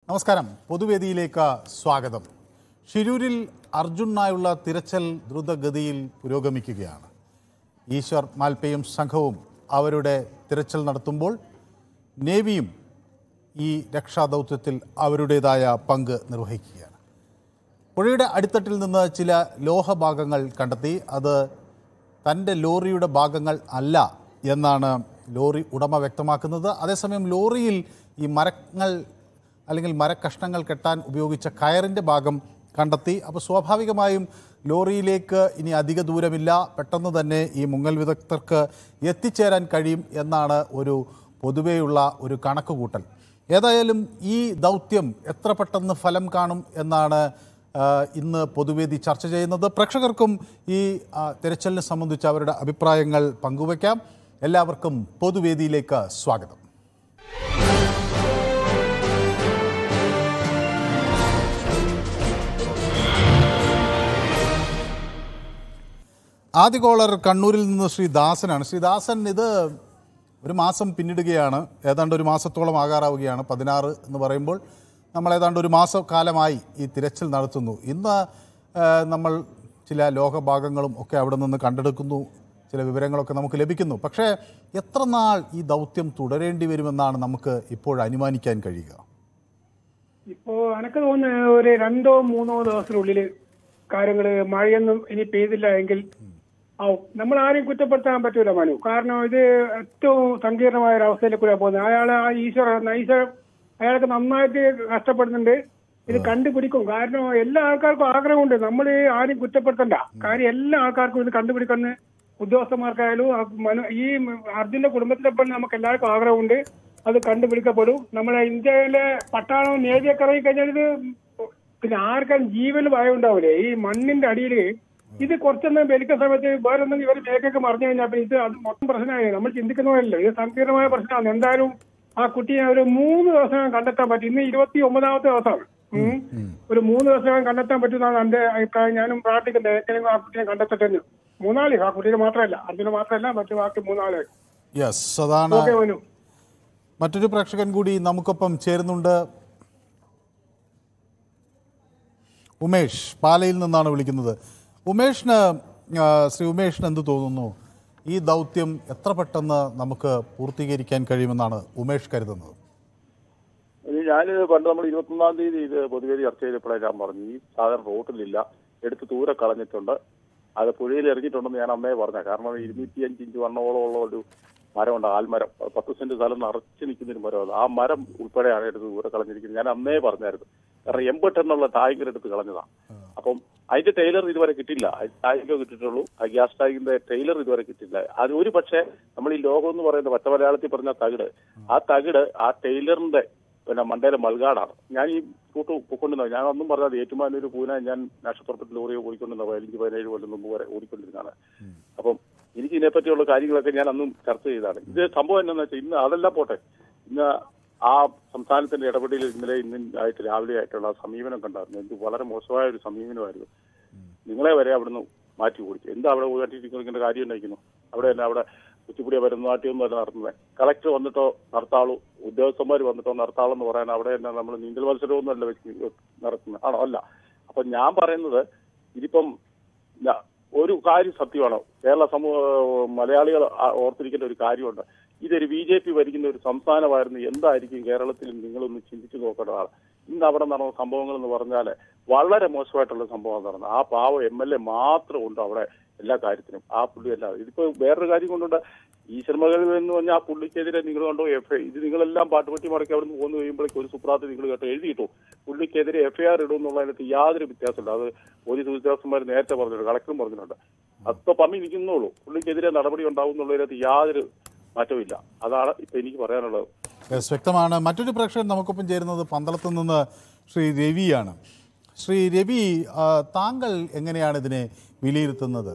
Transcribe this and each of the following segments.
നമസ്കാരം പൊതുവേദിയിലേക്ക് സ്വാഗതം ഷിരൂരിൽ അർജുനായുള്ള തിരച്ചിൽ ദ്രുതഗതിയിൽ പുരോഗമിക്കുകയാണ് ഈശ്വർ മാൽപ്പയും സംഘവും അവരുടെ തിരച്ചിൽ നടത്തുമ്പോൾ നേവിയും ഈ രക്ഷാദൗത്യത്തിൽ അവരുടേതായ പങ്ക് നിർവഹിക്കുകയാണ് പുഴയുടെ അടിത്തട്ടിൽ നിന്ന് ചില ലോഹഭാഗങ്ങൾ കണ്ടെത്തി അത് തൻ്റെ ലോറിയുടെ ഭാഗങ്ങൾ അല്ല എന്നാണ് ലോറി ഉടമ വ്യക്തമാക്കുന്നത് അതേസമയം ലോറിയിൽ ഈ മരങ്ങൾ അല്ലെങ്കിൽ മരക്കഷ്ണങ്ങൾ കെട്ടാൻ ഉപയോഗിച്ച കയറിൻ്റെ ഭാഗം കണ്ടെത്തി അപ്പോൾ സ്വാഭാവികമായും ലോറിയിലേക്ക് ഇനി അധിക ദൂരമില്ല പെട്ടെന്ന് തന്നെ ഈ മുങ്ങൽ വിദഗ്ധർക്ക് എത്തിച്ചേരാൻ കഴിയും എന്നാണ് ഒരു പൊതുവെയുള്ള ഒരു കണക്കുകൂട്ടൽ ഏതായാലും ഈ ദൗത്യം എത്ര പെട്ടെന്ന് ഫലം കാണും എന്നാണ് ആ, ഇന്ന് പൊതുവേദി ചർച്ച ചെയ്യുന്നത് പ്രേക്ഷകർക്കും ഈ ആ, തിരച്ചിലിനെ സംബന്ധിച്ച് അവരുടെ അഭിപ്രായങ്ങൾ പങ്കുവയ്ക്കാം എല്ലാവർക്കും പൊതുവേദിയിലേക്ക് സ്വാഗതം ആദ്യ കോളർ കണ്ണൂരിൽ നിന്ന് ശ്രീ ദാസനാണ് ശ്രീ ദാസൻ ഇത് ഒരു മാസം പിന്നിടുകയാണ് ഏതാണ്ട് ഒരു മാസത്തോളം ആകാറാവുകയാണ് പതിനാറ് എന്ന് പറയുമ്പോൾ നമ്മൾ ഏതാണ്ട് ഒരു മാസക്കാലമായി ഈ തിരച്ചിൽ നടത്തുന്നു ഇന്ന് ആ, നമ്മൾ ചില ലോഹഭാഗങ്ങളും ഒക്കെ അവിടെ നിന്ന് കണ്ടെടുക്കുന്നു ചില വിവരങ്ങളൊക്കെ നമുക്ക് ലഭിക്കുന്നു പക്ഷേ എത്ര നാൾ ഈ ദൗത്യം തുടരേണ്ടി വരുമെന്നാണ് നമുക്ക് ഇപ്പോൾ അനുമാനിക്കാൻ കഴിയുക ഇപ്പോ എനക്ക് തോന്നുന്നു ഒരു രണ്ടോ മൂന്നോ ദിവസത്തിനുള്ളിൽ കാര്യങ്ങള് മഴയൊന്നും ഇനി പെയ്തില്ല എങ്കിൽ ആവും നമ്മൾ ആരെയും കുറ്റപ്പെടുത്താൻ പറ്റൂല മനു കാരണം ഇത് ഏറ്റവും സങ്കീർണമായ ഒരു അവസ്ഥയിലേക്കൂടെ പോകുന്നത് അയാൾ ആ ഈശ്വര ഈശ്വര അയാൾക്ക് നന്നായിട്ട് കഷ്ടപ്പെടുന്നുണ്ട് ഇത് കണ്ടുപിടിക്കും കാരണം എല്ലാ ആൾക്കാർക്കും ആഗ്രഹമുണ്ട് നമ്മൾ ആരും കുറ്റപ്പെടുത്തണ്ട കാര്യം എല്ലാ ആൾക്കാർക്കും ഇത് കണ്ടുപിടിക്കുന്ന ഉദ്യോഗസ്ഥന്മാർക്കായാലും ആ മനു ഈ അർജുന്റെ കുടുംബത്തിലെപ്പോഴും നമുക്ക് എല്ലാവർക്കും ആഗ്രഹമുണ്ട് അത് കണ്ടുപിടിക്കപ്പെടും നമ്മളെ ഇന്ത്യയിലെ പട്ടാളം നേവിയൊക്കെ ഇറങ്ങി കഴിഞ്ഞാൽ ഇത് പിന്നെ ആർക്കും ജീവന് ഭയം ഉണ്ടാവില്ലേ ഈ മണ്ണിന്റെ അടിയിൽ ഇത് കുറച്ചൊന്നും വലിക്കുന്ന സമയത്ത് വേറെ ഒന്നും ഇവർ മേക്കൊക്കെ മറിഞ്ഞു കഴിഞ്ഞാൽ പിന്നെ ഇത് അത് മൊത്തം പ്രശ്നമായി നമ്മൾ ചിന്തിക്കുന്ന പോലല്ലോ ഇത് സങ്കീർണമായ പ്രശ്നമാണ് എന്തായാലും ആ കുട്ടിയെ ഒരു മൂന്ന് ദിവസം കണ്ടെത്താൻ പറ്റും ഇന്ന് ഇരുപത്തി ഒമ്പതാമത്തെ ദിവസമാണ് ഉം. ഒരു മൂന്ന് ദിവസം കണ്ടെത്താൻ പറ്റുന്നതാണ് എന്റെ അഭിപ്രായം ഞാനും പ്രാർത്ഥിക്കുന്നത് എങ്ങനെയെങ്കിലും ആ കുട്ടിയെ കണ്ടെത്തട്ടെ എന്ന്. മൂന്നാളി ആ കുട്ടിയെ മാത്രമല്ല അർജുന മാത്രമല്ല മറ്റു ബാക്കി മൂന്നാളെ യെസ് അതാണ് ഓക്കെ മനു മറ്റൊരു പ്രേക്ഷകൻ കൂടി നമുക്കൊപ്പം ചേരുന്നുണ്ട് ഉമേഷ് പാലയിൽ നിന്നാണ് വിളിക്കുന്നത് ഉമേഷിന് ആ, ശ്രീ ഉമേഷിന് എന്ത് തോന്നുന്നു ഈ ദൗത്യം എത്ര പെട്ടെന്ന് നമുക്ക് പൂർത്തീകരിക്കാൻ കഴിയുമെന്നാണ് ഉമേഷ് കരുതുന്നത് ഇത് ഞാനിത് പണ്ട് നമ്മൾ ഇരുപത്തൊന്നാം തീയതി ഇത് പൊതുവേദി ചർച്ച ചെയ്തപ്പോഴേ ഞാൻ പറഞ്ഞു ഈ സാധനം റോട്ടിലില്ല എടുത്ത് ദൂരെ കളഞ്ഞിട്ടുണ്ട് അത് പുഴയിൽ ഇറങ്ങിയിട്ടുണ്ടെന്ന് ഞാൻ അന്നേ പറഞ്ഞ കാരണം ഇരുന്നൂറ്റിയഞ്ച് ഇഞ്ച് വണ്ണോളം ഉള്ള ഒരു മരമുണ്ട് ആൽമരം അത് പത്ത് സെന്റ് സ്ഥലം നിറച്ച് നിൽക്കുന്ന ഒരു മരം അത് ആ മരം ഉൾപ്പെടെയാണ് എടുത്ത് ദൂരെ കളഞ്ഞിരിക്കുന്നത് ഞാൻ അന്നേ പറഞ്ഞായിരുന്നു കാരണം എൺപത്തെണ്ണുള്ള ടാങ്കർ എടുത്ത് കളഞ്ഞതാണ് അപ്പം അതിന്റെ ടൈലർ ഇതുവരെ കിട്ടില്ല ടാങ്കോ കിട്ടിയിട്ടുള്ളൂ ആ ഗ്യാസ് ടാങ്കിന്റെ ടൈലർ ഇതുവരെ കിട്ടില്ല അത് ഒരു പക്ഷേ നമ്മൾ ഈ ലോകം എന്ന് പറയുന്ന പച്ച മലയാളത്തിൽ പറഞ്ഞ തകിട് ആ തകിട് ആ ടൈലറിന്റെ പിന്നെ മണ്ടയിലെ മൽഗാടാണ് ഞാൻ ഈ കൂട്ട് പൊക്കൊണ്ടിരുന്നത് ഞാൻ ഒന്നും പറഞ്ഞാൽ ഏറ്റുമാനൂർ പൂന ഞാൻ നക്ഷത്രത്തിൽ ലോറിയോ പോയിക്കൊണ്ടിരുന്ന പതിനഞ്ച് പതിനേഴ് കൊല്ലം മുമ്പ് വരെ ഓടിക്കൊണ്ടിരുന്നതാണ് അപ്പം എനിക്ക് ഇതിനെപ്പറ്റിയുള്ള കാര്യങ്ങളൊക്കെ ഞാൻ അന്നും ചർച്ച ചെയ്തതാണ് ഇത് സംഭവം എന്താണെന്ന് വെച്ചാൽ ഇന്ന് അതെല്ലാം പോട്ടെ ഇന്ന് ആ സംസ്ഥാനത്തിന്റെ ഇടപെടലിൽ ഇന്നലെ ഇന്നും ആയിട്ട് രാവിലെ ആയിട്ടുള്ള ആ സമീപനം കണ്ടായിരുന്നു എന്ത് വളരെ മോശമായ ഒരു സമീപനമായിരുന്നു നിങ്ങളെ വരെ അവിടുന്ന് മാറ്റി ഓടിച്ചു എന്താ അവിടെ മാറ്റിയിരിക്കുന്ന കാര്യം ഉണ്ടായിരിക്കുന്നു അവിടെ തന്നെ അവിടെ കുച്ചിപ്പുടിയ ഭരതനാട്യമൊന്നും അല്ല നടത്തുന്നത് കളക്ടർ വന്നിട്ടോ നടത്താളൂ ഉദ്യോഗസ്ഥന്മാർ വന്നിട്ടോ നടത്താളൂ എന്ന് പറയാൻ അവിടെ തന്നെ നമ്മൾ നീന്തൽ മത്സരമൊന്നും അല്ല വെച്ച് നടത്തുന്നത് ആണോ അല്ല അപ്പൊ ഞാൻ പറയുന്നത് ഇതിപ്പം ന- ഒരു കാര്യം സത്യമാണ് കേരള സമൂഹ മലയാളികൾ ആ- ഓർത്തിരിക്കേണ്ട ഒരു കാര്യമുണ്ട് ഇതൊരു ബി ജെ പി ഭരിക്കുന്ന ഒരു സംസ്ഥാനമായിരുന്നു എന്തായിരിക്കും കേരളത്തിൽ നിങ്ങളൊന്ന് ചിന്തിച്ചു നോക്കേണ്ടതാണ് ഇന്ന് അവിടെ നടന്ന സംഭവങ്ങൾ എന്ന് പറഞ്ഞാൽ വളരെ മോശമായിട്ടുള്ള സംഭവം നടന്നത് ആ പാവ എം എൽ എ മാത്രം ഉണ്ട് അവിടെ എല്ലാ കാര്യത്തിനും ആ പുള്ളി അല്ലാതെ ഇതിപ്പോ വേറൊരു കാര്യം കൊണ്ടുണ്ട് ഈശ്വരമകൾ എന്ന് പറഞ്ഞാൽ ആ പുള്ളിക്കെതിരെ നിങ്ങൾ കണ്ടോ എഫ് ഇത് നിങ്ങളെല്ലാം പാട്ടുപറ്റി മടക്കി അവിടെ നിന്ന് പോന്നു കഴിയുമ്പോഴേക്കും ഒരു സുപ്രാത്ത് നിങ്ങൾ കേട്ടോ എഴുതിയിട്ടു പുള്ളിക്കെതിരെ എഫ്ഐആർ ഇടും എന്നുള്ളതിനകത്ത് യാതൊരു വ്യത്യാസമില്ല അത് പോലീസ് ഉദ്യോഗസ്ഥന്മാർ നേരത്തെ പറഞ്ഞിട്ടുണ്ട് കളക്ടറും പറഞ്ഞിട്ടുണ്ട് അപ്പൊ പമ്മി നിൽക്കുന്നുള്ളൂ പുള്ളിക്കെതിരെ നടപടി ഉണ്ടാവും എന്നുള്ളതിനകത്ത് യാതൊരു മാറ്റവും അതാണ് ഇപ്പൊ എനിക്ക് പറയാനുള്ളത് യെസ് വ്യക്തമാണ് മറ്റൊരു പ്രേക്ഷകൻ നമുക്കൊപ്പം ചേരുന്നത് പന്തളത്ത് നിന്ന് ശ്രീ രവിയാണ് ശ്രീ രവി ആ, താങ്കൾ എങ്ങനെയാണ് ഇതിനെ വിലയിരുത്തുന്നത്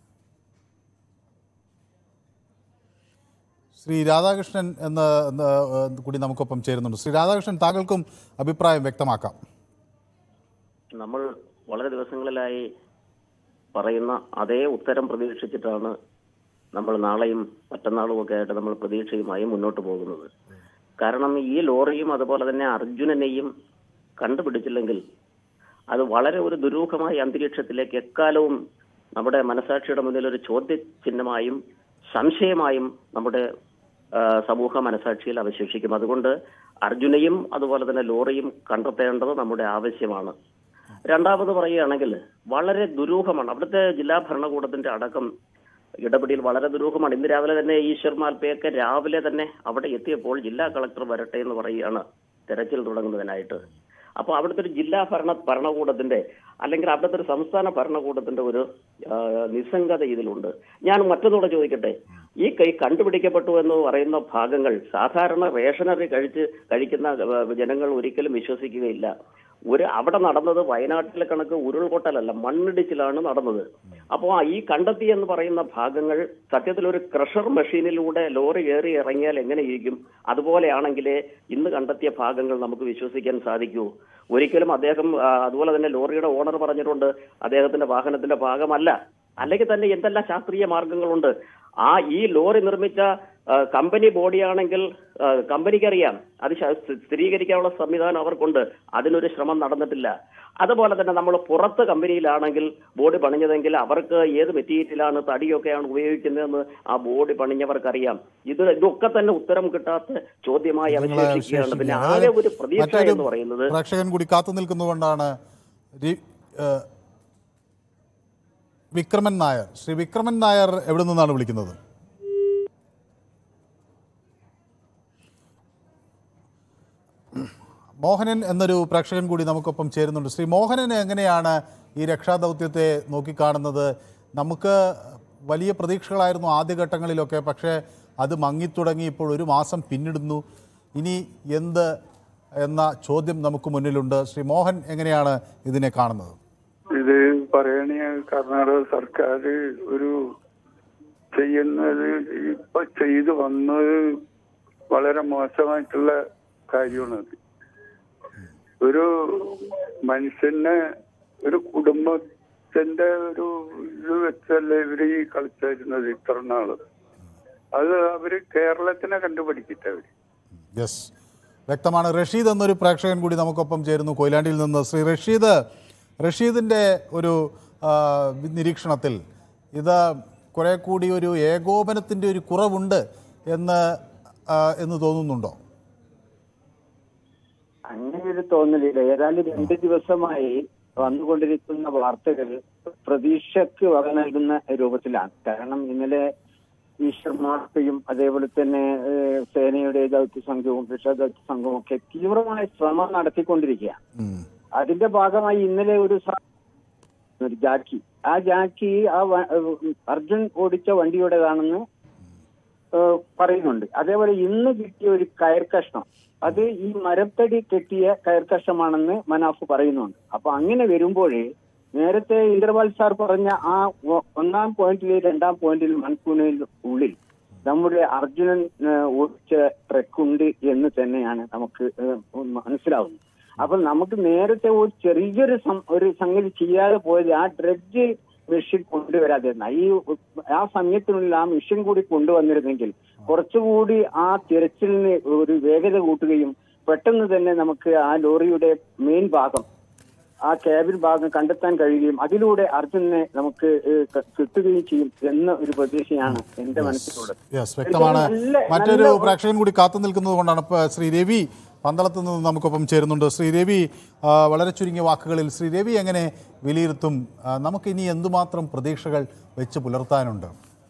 ശ്രീ രാധാകൃഷ്ണൻ എന്ന എന്ന, ഏ, കൂടി നമുക്കൊപ്പം ചേരുന്നുണ്ട് ശ്രീ രാധാകൃഷ്ണൻ താങ്കൾക്കും അഭിപ്രായം വ്യക്തമാക്കാം നമ്മൾ വളരെ ദിവസങ്ങളിലായി പറയുന്ന അതേ ഉത്തരം പ്രതീക്ഷിച്ചിട്ടാണ് നമ്മൾ നാളെയും മറ്റന്നാളും ഒക്കെ ആയിട്ട് നമ്മൾ പ്രതീക്ഷയുമായി മുന്നോട്ട് പോകുന്നത് കാരണം ഈ ലോറിയും അതുപോലെ തന്നെ അർജുനനെയും കണ്ടുപിടിച്ചില്ലെങ്കിൽ അത് വളരെ ഒരു ദുരൂഹമായ അന്തരീക്ഷത്തിലേക്ക് എക്കാലവും നമ്മുടെ മനസാക്ഷിയുടെ മുന്നിൽ ഒരു ചോദ്യചിഹ്നമായും സംശയമായും നമ്മുടെ ആ, സമൂഹ മനസാക്ഷിയിൽ അവശേഷിക്കും അതുകൊണ്ട് അർജുനയും അതുപോലെ തന്നെ ലോറിയും കണ്ടെത്തേണ്ടത് നമ്മുടെ ആവശ്യമാണ് രണ്ടാമത് പറയുകയാണെങ്കിൽ വളരെ ദുരൂഹമാണ് അവിടുത്തെ ജില്ലാ ഭരണകൂടത്തിന്റെ അടക്കം ഇടപെടൽ വളരെ ദുരൂഹമാണ് ഇന്ന് രാവിലെ തന്നെ ഈശ്വർ മാൽപ്പയൊക്കെ രാവിലെ തന്നെ അവിടെ എത്തിയപ്പോൾ ജില്ലാ കളക്ടർ വരട്ടെ എന്ന് പറയുകയാണ് തെരച്ചിൽ തുടങ്ങുന്നതിനായിട്ട് അപ്പോൾ അവിടുത്തെ ഒരു ജില്ലാ ഭരണ ഭരണകൂടത്തിന്റെ അല്ലെങ്കിൽ അവിടുത്തെ ഒരു സംസ്ഥാന ഭരണകൂടത്തിന്റെ ഒരു ആ, നിസ്സംഗത ഇതിലുണ്ട് ഞാൻ മറ്റൊന്നുകൂടെ ചോദിക്കട്ടെ ഈ കൈ കണ്ടുപിടിക്കപ്പെട്ടു എന്ന് പറയുന്ന ഭാഗങ്ങൾ സാധാരണ റേഷനറി കഴിച്ച് കഴിക്കുന്ന ആ, ജനങ്ങൾ ഒരിക്കലും വിശ്വസിക്കുകയില്ല ഒരു അവിടെ നടന്നത് വയനാട്ടിലെ കണക്ക് ഉരുൾപൊട്ടലല്ല മണ്ണിടിച്ചിലാണ് നടന്നത് അപ്പോൾ ആ ഈ കണ്ടെത്തി എന്ന് പറയുന്ന ഭാഗങ്ങൾ സത്യത്തിൽ ഒരു ക്രഷർ മെഷീനിലൂടെ ലോറി കയറി ഇറങ്ങിയാൽ എങ്ങനെയിരിക്കും അതുപോലെയാണെങ്കിലേ ഇന്ന് കണ്ടെത്തിയ ഭാഗങ്ങൾ നമുക്ക് വിശ്വസിക്കാൻ സാധിക്കൂ ഒരിക്കലും അദ്ദേഹം ആ, അതുപോലെ തന്നെ ലോറിയുടെ ഓണർ പറഞ്ഞിട്ടുണ്ട് അദ്ദേഹത്തിന്റെ വാഹനത്തിന്റെ ഭാഗമല്ല അല്ലെങ്കിൽ തന്നെ എന്തെല്ലാം ശാസ്ത്രീയ മാർഗങ്ങളുണ്ട് ആ ഈ ലോറി നിർമ്മിച്ച ആ, കമ്പനി ബോഡിയാണെങ്കിൽ ആ, കമ്പനിക്കറിയാം അത് ശ- സ്ഥിരീകരിക്കാനുള്ള സംവിധാനം അവർക്കുണ്ട് അതിനൊരു ശ്രമം നടന്നിട്ടില്ല അതുപോലെ തന്നെ നമ്മൾ പുറത്ത് കമ്പനിയിലാണെങ്കിൽ ബോഡി പണിഞ്ഞതെങ്കിൽ അവർക്ക് ഏത് മെറ്റീരിയലാണ് തടിയൊക്കെയാണ് ഉപയോഗിക്കുന്നതെന്ന് ആ ബോഡി പണിഞ്ഞവർക്കറിയാം ഇത് ഇതൊക്കെ തന്നെ ഉത്തരം കിട്ടാത്ത ചോദ്യമായി നിങ്ങളെ അവശേഷിക്കുകയാണ് പിന്നെ വിശേഷിക്കുക. ആകെ ഒരു അതായത് പ്രതീക്ഷ മറ്റൊരു എന്ന് പറയുന്നത് പ്രേക്ഷകൻ കൂടി കാത്തു നിൽക്കുന്നതുകൊണ്ടാണ് രി- ഏഹ്, വിക്രമൻ നായർ ശ്രീ വിക്രമൻ നായർ എവിടെ നിന്നാണ് വിളിക്കുന്നത് മോഹനൻ എന്നൊരു പ്രേക്ഷകൻ കൂടി നമുക്കൊപ്പം ചേരുന്നുണ്ട് ശ്രീ മോഹനൻ എങ്ങനെയാണ് ഈ രക്ഷാദൗത്യത്തെ നോക്കിക്കാണുന്നത് നമുക്ക് വലിയ പ്രതീക്ഷകളായിരുന്നു ആദ്യഘട്ടങ്ങളിലൊക്കെ പക്ഷേ അത് മങ്ങിത്തുടങ്ങി ഇപ്പോൾ ഒരു മാസം പിന്നിടുന്നു ഇനി എന്ത് എന്ന ചോദ്യം നമുക്ക് മുന്നിലുണ്ട് ശ്രീ മോഹൻ എങ്ങനെയാണ് ഇതിനെ കാണുന്നത് ഇത് പറയണേ കർണാടക സർക്കാർ ഒരു ചെയ്യുന്നത് ഇപ്പൊ ചെയ്തു വന്നത് വളരെ മോശമായിട്ടുള്ള കാര്യമാണത് ഒരു മനുഷ്യനെ ഒരു കുടുംബത്തിന്റെ ഒരു ഇത് വെച്ചല്ലേ ഇവര് ഈ കളിച്ചിരുന്നത് ഇത്ര നാള് അത് അവര് കേരളത്തിനെ കണ്ടുപിടിക്കട്ടെ അവര് യെസ് വ്യക്തമാണ് റഷീദ് എന്നൊരു പ്രേക്ഷകൻ കൂടി നമുക്കൊപ്പം ചേരുന്നു കൊയിലാണ്ടിയിൽ നിന്ന് ശ്രീ റഷീദ് റഷീദിൻ്റെ ഒരു ആ, നിരീക്ഷണത്തിൽ ഇത് കുറെ കൂടി ഒരു ഏകോപനത്തിൻ്റെ ഒരു കുറവുണ്ട് എന്ന് ആ, എന്ന് തോന്നുന്നുണ്ടോ അങ്ങനെ ഒരു തോന്നലില്ല ഏതാണ്ട് രണ്ട് ദിവസമായി വന്നുകൊണ്ടിരിക്കുന്ന വാർത്തകൾ പ്രതീക്ഷയ്ക്ക് വക നൽകുന്ന രൂപത്തിലാണ് കാരണം ഇന്നലെ ഈശ്വർ മാർപ്പയും അതേപോലെ തന്നെ ഏഹ്, സേനയുടെ ദൗത്യ സംഘവും രക്ഷാ ദൗത്യ സംഘവും ഒക്കെ തീവ്രമായ ശ്രമം നടത്തിക്കൊണ്ടിരിക്കുകയാണ് ഉം. അതിന്റെ ഭാഗമായി ഇന്നലെ ഒരു സ- ഒരു ജാക്കി ആ ജാക്കി ആ വ- ഏഹ് അർജുൻ ഓടിച്ച വണ്ടിയുടേതാണെന്ന് ഏഹ് പറയുന്നുണ്ട് അതേപോലെ ഇന്ന് കിട്ടിയ ഒരു കയർ കഷ്ണം അത് ഈ മരത്തടി കെട്ടിയ കയർ കഷ്ണമാണെന്ന് മനാഫ് പറയുന്നുണ്ട് അപ്പൊ അങ്ങനെ വരുമ്പോഴേ നേരത്തെ ഇന്ദ്രപാൽ സാർ പറഞ്ഞ ആ ഒ- ഒന്നാം പോയിന്റിൽ രണ്ടാം പോയിന്റിൽ മൺകൂണിൽ ഉള്ളിൽ നമ്മുടെ അർജുനൻ ഏഹ്, ഓടിച്ച ട്രക്കുണ്ട് എന്ന് തന്നെയാണ് നമുക്ക് ഏഹ്, മനസ്സിലാവുന്നത് അപ്പൊ നമുക്ക് നേരത്തെ ഒരു ചെറിയൊരു സം- ഒരു സംഗതി ചെയ്യാതെ പോയത് ആ ഡ്രഡ്ജ് മെഷീൻ കൊണ്ടുവരാതിരുന്ന ഈ ആ സമയത്തിനുള്ളിൽ ആ മെഷീൻ കൂടി കൊണ്ടുവന്നിരുന്നെങ്കിൽ കുറച്ചുകൂടി ആ തിരച്ചിലിന് ഒരു വേഗത കൂട്ടുകയും പെട്ടെന്ന് തന്നെ നമുക്ക് ആ ലോറിയുടെ മെയിൻ ഭാഗം ആ ക്യാബിൻ ഭാഗം കണ്ടെത്താൻ കഴിയുകയും അതിലൂടെ അർജുനെ നമുക്ക് ഏഹ്, ക- കിട്ടുകയും ചെയ്യും എന്ന ഒരു പ്രതീക്ഷയാണ് എന്റെ മനസ്സിലുള്ളത് യെസ് വ്യക്തമാണ് നല്ല- മറ്റൊരു നല്ല- പ്രേക്ഷകൻ കൂടി കാത്തു നിൽക്കുന്നത് കൊണ്ടാണ് ഇപ്പോൾ ശ്രീ രവി പന്തളത്ത് നിന്ന് നമുക്കൊപ്പം ചേരുന്നുണ്ട് ശ്രീ രവി ആ, വളരെ ചുരുങ്ങിയ വാക്കുകളിൽ ശ്രീ രവി എങ്ങനെ വിലയിരുത്തും ആ, നമുക്കിനി എന്തുമാത്രം പ്രതീക്ഷകൾ വെച്ച് പുലർത്താനുണ്ട്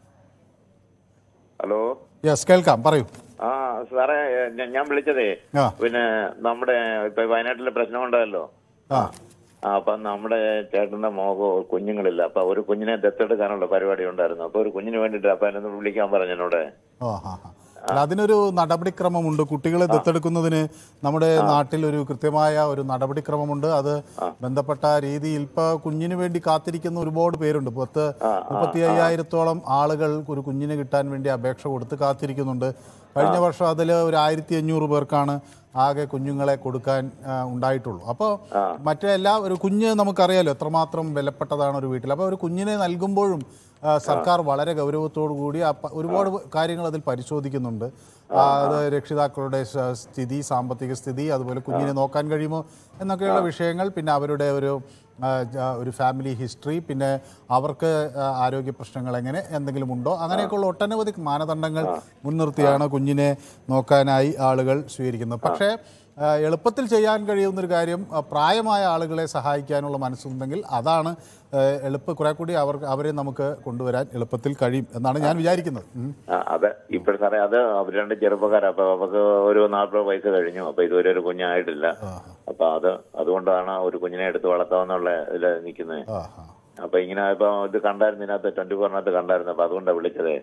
ഹലോ യെസ് കേൾക്കാം പറയൂ ആ സാറേ ഞ- ഞാൻ വിളിച്ചതേ ആ. പിന്നെ നമ്മുടെ ഇപ്പൊ വയനാട്ടിലെ പ്രശ്നം ഉണ്ടായല്ലോ ആ ആ അപ്പൊ നമ്മുടെ ചേട്ടന്റെ മോഹോ കുഞ്ഞുങ്ങളില്ല അപ്പൊ ഒരു കുഞ്ഞിനെ ദത്തെടുക്കാനുള്ള പരിപാടി ഉണ്ടായിരുന്നു അപ്പൊ ഒരു കുഞ്ഞിന് വേണ്ടിട്ട് അപ്പൊ എന്നെ ഒന്ന് വിളിക്കാൻ പറഞ്ഞു എന്നോട് ആ ഹാ ഹാ അല്ല അതിനൊരു നടപടിക്രമമുണ്ട് കുട്ടികളെ ദത്തെടുക്കുന്നതിന് നമ്മുടെ നാട്ടിൽ ഒരു കൃത്യമായ ഒരു നടപടിക്രമമുണ്ട് അത് ബന്ധപ്പെട്ട രീതിയിൽ ഇപ്പൊ കുഞ്ഞിന് വേണ്ടി കാത്തിരിക്കുന്ന ഒരുപാട് പേരുണ്ട് പത്ത് മുപ്പത്തി അയ്യായിരത്തോളം ആളുകൾ ഒരു കുഞ്ഞിന് കിട്ടാൻ വേണ്ടി അപേക്ഷ കൊടുത്ത് കാത്തിരിക്കുന്നുണ്ട് കഴിഞ്ഞ വർഷം അതിൽ ഒരു ആയിരത്തി അഞ്ഞൂറ് പേർക്കാണ് ആകെ കുഞ്ഞുങ്ങളെ കൊടുക്കാൻ ആ, ഉണ്ടായിട്ടുള്ളൂ അപ്പോൾ മറ്റേ എല്ലാ ഒരു കുഞ്ഞ് നമുക്കറിയാലോ എത്രമാത്രം വിലപ്പെട്ടതാണ് ഒരു വീട്ടിൽ അപ്പോൾ ഒരു കുഞ്ഞിനെ നൽകുമ്പോഴും ആ, സർക്കാർ വളരെ ഗൗരവത്തോടു കൂടി ആ പ- ഒരുപാട് കാര്യങ്ങൾ അതിൽ പരിശോധിക്കുന്നുണ്ട് ആ, അത് രക്ഷിതാക്കളുടെ സ- സ്ഥിതി സാമ്പത്തിക സ്ഥിതി അതുപോലെ കുഞ്ഞിനെ നോക്കാൻ കഴിയുമോ എന്നൊക്കെയുള്ള വിഷയങ്ങൾ പിന്നെ അവരുടെ ഒരു ആ, ജ- ഒരു ഫാമിലി ഹിസ്റ്ററി പിന്നെ അവർക്ക് ആ, ആരോഗ്യ പ്രശ്നങ്ങൾ എങ്ങനെ എന്തെങ്കിലും ഉണ്ടോ അങ്ങനെയൊക്കെയുള്ള ഒട്ടനവധി മാനദണ്ഡങ്ങൾ മുൻനിർത്തിയാണ് കുഞ്ഞിനെ നോക്കാനായി ആളുകൾ സ്വീകരിക്കുന്നത് പക്ഷേ ആ, എളുപ്പത്തിൽ ചെയ്യാൻ കഴിയുന്നൊരു കാര്യം ആ, പ്രായമായ ആളുകളെ സഹായിക്കാനുള്ള മനസ്സുണ്ടെങ്കിൽ അതാണ് ആ, എളുപ്പ കുറെ കൂടി അവർക്ക് അവരെ നമുക്ക് കൊണ്ടുവരാൻ എളുപ്പത്തിൽ കഴിയും എന്നാണ് ഞാൻ വിചാരിക്കുന്നത് ഉം. ആ, അതെ ഇപ്പോൾ സാറേ അത് അവർ രണ്ട് ചെറുപ്പക്കാരാ അപ്പൊ അവർക്ക് ഒരു നാൽപ്പത് വയസ്സ് കഴിഞ്ഞു അപ്പൊ ഇതുവരെ ഒരു കുഞ്ഞായിട്ടില്ല അപ്പൊ അത് അതുകൊണ്ടാണ് ഒരു കുഞ്ഞിനെ എടുത്ത് വളർത്താമെന്നുള്ള ഇതിൽ നിൽക്കുന്നത് ആ ആ അപ്പൊ ഇങ്ങനെ ഇപ്പൊ ഇത് കണ്ടായിരുന്നു ഇതിനകത്ത് ട്വന്റി ഫോറിനകത്ത് കണ്ടായിരുന്നു അപ്പൊ അതുകൊണ്ടാണ് വിളിച്ചത്